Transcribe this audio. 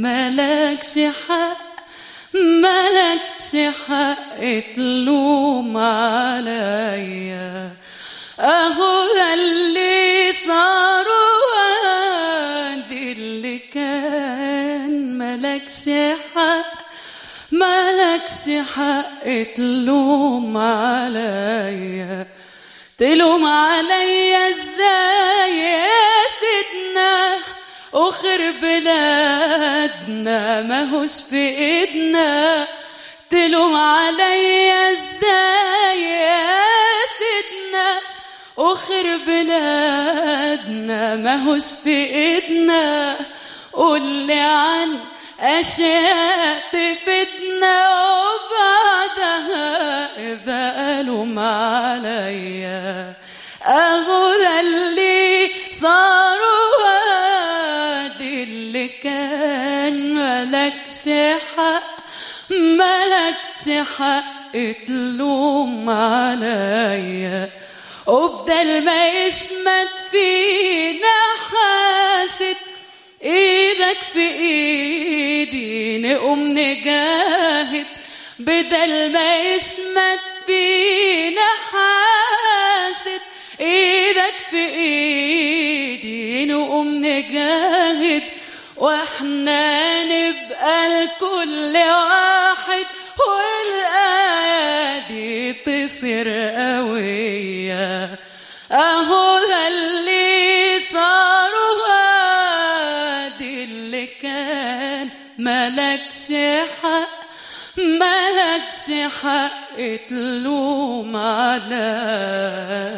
ملكش حق ملكش حق تلوم عليا اهو ده اللي صار وادي اللي كان ملكش حق ملكش حق تلوم عليا تلوم عليا ازاي يا سيدنا اخر بلادنا ماهوش في ايدنا تلوم عليا ازاي يا سيدنا اخر بلادنا ماهوش في ايدنا قولي عن اشياء تفتنا وبعدها بقالوا عليا اهو ده اللي صار وادي اللي كان ملكش حق ملكش حق تلوم عليا وبدل ما يشمت فينا حاسد ايدك في ايدي نقوم نجاهد بدل ما يشمت فينا حاسد ايدك في ايدي نقوم نجاهد واحنا نبقى لكل واحد والآية دي تصير قوية اهو ده اللي صار وادي اللي كان ملكش حق ملكش حق تلوم عليا